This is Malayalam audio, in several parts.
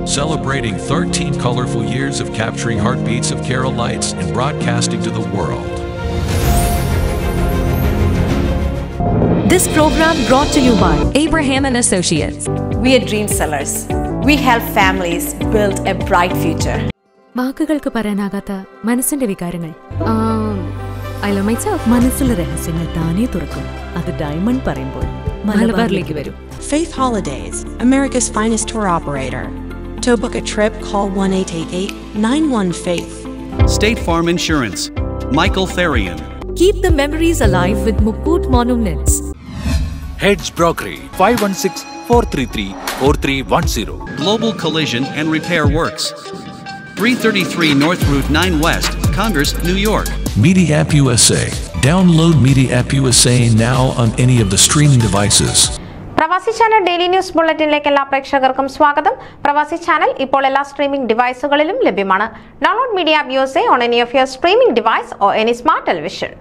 celebrating 13 colorful years of capturing heartbeats of Carolites and broadcasting to the world. This program brought to you by Abraham and Associates. We are dream sellers. We help families build a bright future. വാക്കുകൾക്ക് പറയാനാകാത്ത മനസ്സിന്റെ വികാരങ്ങൾ ഐ ലവ് മൈ സെൽഫ് മനസ്സിലെ രഹസ്യങ്ങൾ താനേ തുറക്കും അത് ഡയമണ്ട് പറയുമ്പോൾ മലബാറിലേക്ക് വരും Faith Holidays, America's finest tour operator. To book a trip, call 1 888 91 Faith. State Farm Insurance. Michael Therian. Keep the memories alive with Mukut Monuments. Heads Brokery 516 433 4310. Global Collision and Repair Works. 333 North Route 9 West, Congress, New York. Media App USA. Download Media App USA now on any of the streaming devices. Pravasi channel daily news ബുള്ളറ്റിനിലേക്ക് എല്ലാ പ്രേക്ഷകർക്കും സ്വാഗതം പ്രവാസി ചാനൽ ഇപ്പോൾ എല്ലാ സ്ട്രീമിംഗ് ഡിവൈസുകളിലും ലഭ്യമാണ് download media app use on any of your streaming device or any smart television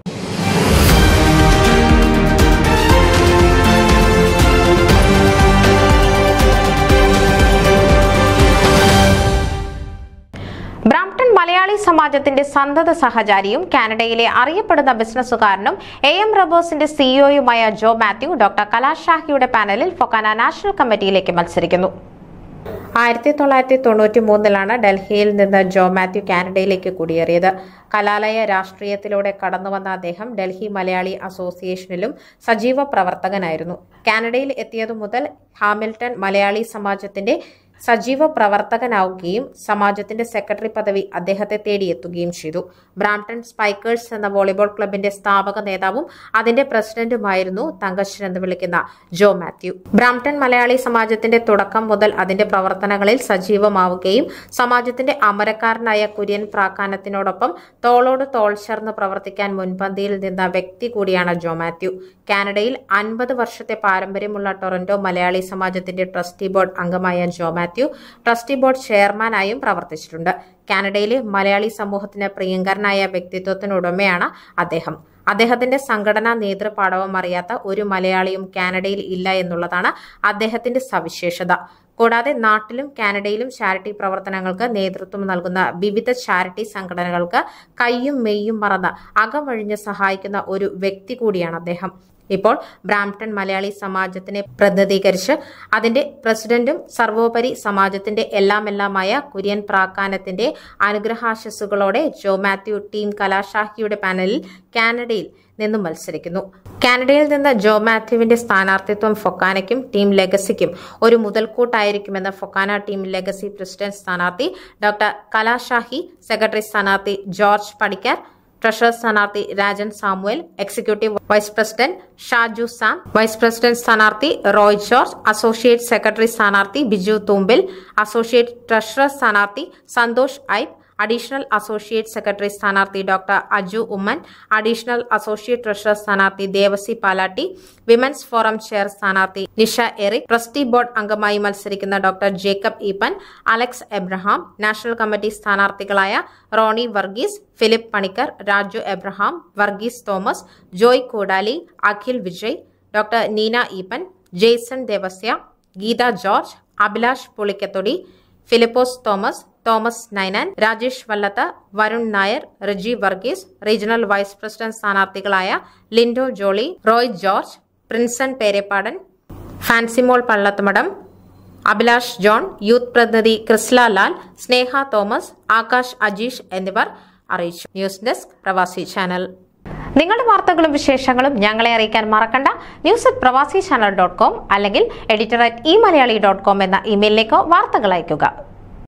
Brampton Malayali സമാജത്തിന്റെ സന്തത സഹചാരിയും കാനഡയിലെ അറിയപ്പെടുന്ന ബിസിനസ്സുകാരനും എ എം റബേഴ്സിന്റെ സിഇഒയുമായ ജോ മാത്യു ഡോക്ടർ കലാഷാഹിയുടെ പാനലിൽ ഫൊക്കാന നാഷണൽ കമ്മിറ്റിയിലേക്ക് മത്സരിക്കുന്നു ആയിരത്തി തൊള്ളായിരത്തി തൊണ്ണൂറ്റി മൂന്നിലാണ് ഡൽഹിയിൽ നിന്ന് ജോ മാത്യു കാനഡയിലേക്ക് കുടിയേറിയത് കലാലയ രാഷ്ട്രീയത്തിലൂടെ കടന്നുവന്ന അദ്ദേഹം ഡൽഹി മലയാളി അസോസിയേഷനിലും സജീവ പ്രവർത്തകനായിരുന്നു കാനഡയിൽ എത്തിയതു മുതൽ ഹാമിൽട്ടൺ മലയാളി സമാജത്തിന്റെ സജീവ പ്രവർത്തകനാവുകയും സമാജത്തിന്റെ സെക്രട്ടറി പദവി അദ്ദേഹത്തെ തേടിയെത്തുകയും ചെയ്തു ബ്രാംപ്ടൺ സ്പൈക്കേഴ്സ് എന്ന വോളിബോൾ ക്ലബിന്റെ സ്ഥാപക നേതാവും അതിന്റെ പ്രസിഡന്റുമായിരുന്നു തങ്കശ്ശൻ എന്ന് വിളിക്കുന്ന ജോ മാത്യു ബ്രാംപ്ടൺ മലയാളി സമാജത്തിന്റെ തുടക്കം മുതൽ അതിന്റെ പ്രവർത്തനങ്ങളിൽ സജീവമാവുകയും സമാജത്തിന്റെ അമരക്കാരനായ കുര്യൻ പ്രാക്കാനത്തിനോടൊപ്പം തോളോട് തോൾ ചേർന്ന് പ്രവർത്തിക്കാൻ മുൻപന്തിയിൽ നിന്ന വ്യക്തി കൂടിയാണ് ജോ മാത്യു കാനഡയിൽ അൻപത് വർഷത്തെ പാരമ്പര്യമുള്ള ടൊറന്റോ മലയാളി സമാജത്തിന്റെ ട്രസ്റ്റി ബോർഡ് അംഗമായ ജോ മാത്യു ട്രസ്റ്റി ബോർഡ് ചെയർമാനായും പ്രവർത്തിച്ചിട്ടുണ്ട് കാനഡയിലെ മലയാളി സമൂഹത്തിന് പ്രിയങ്കരനായ വ്യക്തിത്വത്തിനുടമയാണ് അദ്ദേഹം അദ്ദേഹത്തിന്റെ സംഘടനാ നേതൃപാടവം അറിയാത്ത ഒരു മലയാളിയും കാനഡയിൽ ഇല്ല എന്നുള്ളതാണ് അദ്ദേഹത്തിന്റെ സവിശേഷത കൂടാതെ നാട്ടിലും കാനഡയിലും ചാരിറ്റി പ്രവർത്തനങ്ങൾക്ക് നേതൃത്വം നൽകുന്ന വിവിധ ചാരിറ്റി സംഘടനകൾക്ക് കയ്യും മെയ്യും മറന്ന് അകമഴിഞ്ഞ് സഹായിക്കുന്ന ഒരു വ്യക്തി കൂടിയാണ് അദ്ദേഹം ഇപ്പോൾ ബ്രാംപ്ടൺ മലയാളി സമാജത്തിനെ പ്രതിനിധീകരിച്ച് അതിന്റെ പ്രസിഡന്റും സർവോപരി സമാജത്തിന്റെ എല്ലാമെല്ലാമായ കുര്യൻ പ്രാക്കാനത്തിന്റെ അനുഗ്രഹാശസ്സുകളോടെ ജോ മാത്യു ടീം കലാഷാഹിയുടെ പാനലിൽ കാനഡയിൽ നിന്നും മത്സരിക്കുന്നു കാനഡയിൽ നിന്ന് ജോ മാത്യുവിന്റെ സ്ഥാനാർത്ഥിത്വം ഫൊക്കാനയ്ക്കും ടീം ലെഗസിക്കും ഒരു മുതൽക്കൂട്ടായിരിക്കുമെന്ന് ഫൊക്കാന ടീം ലെഗസി പ്രസിഡന്റ് സ്ഥാനാർത്ഥി ഡോക്ടർ കലാഷാഹി സെക്രട്ടറി സ്ഥാനാർത്ഥി ജോർജ് പടിക്കർ ട്രഷറർ സ്ഥാനാർത്ഥി Rajan Samuel executive vice president Shaju Sam vice president സ്ഥാനാർത്ഥി റോയ് ജോർജ് അസോസിയേറ്റ് സെക്രട്ടറി സ്ഥാനാർത്ഥി ബിജു തുമ്പിൽ അസോസിയേറ്റ് ട്രഷറർ സ്ഥാനാർത്ഥി Santhosh Ibe additional associate secretary സ്ഥാനാർത്ഥി doctor Aju Oommen additional associate treasurer സ്ഥാനാർത്ഥി Devasi Palatty women's forum chair സ്ഥാനാർത്ഥി നിഷ എറിക് ട്രസ്റ്റി ബോർഡ് അംഗമായി മത്സരിക്കുന്ന doctor Jacob Eapen Alex Abraham national committee സ്ഥാനാർത്ഥികളായ Roni Varghese Philip Panicker Raju Abraham Varghese Thomas Joy Koodali Akhil Vijay doctor Neena Eapen Jaison Devasya Geetha George Abhilash Pulikkathodi Philipose Thomas Thomas Ninan Rajesh Vallath Varun Nair Riji Varghese regional vice president സ്ഥാനാർത്ഥികളായ ലിൻഡോ ജോളി റോയ് ജോർജ് പ്രിൻസൺ പേരെപ്പാടൻ ഫാൻസിമോൾ പള്ളത്തുമടം അഭിലാഷ് ജോൺ യൂത്ത് പ്രതിനിധി ക്രിസ്ല ലാൽ സ്നേഹ തോമസ് ആകാശ് അജീഷ് എന്നിവർ അറിയിച്ചു ന്യൂസ് ഡെസ്ക് പ്രവാസി ചാനൽ നിങ്ങളുടെ വാർത്തകളും വിശേഷങ്ങളും ഞങ്ങളെ അറിയിക്കാൻ മറക്കണ്ട news at Pravasi channel dot com അല്ലെങ്കിൽ editor at e Malayali dot com എന്ന ഇമെയിലിലേക്കോ വാർത്തകൾ അയയ്ക്കുക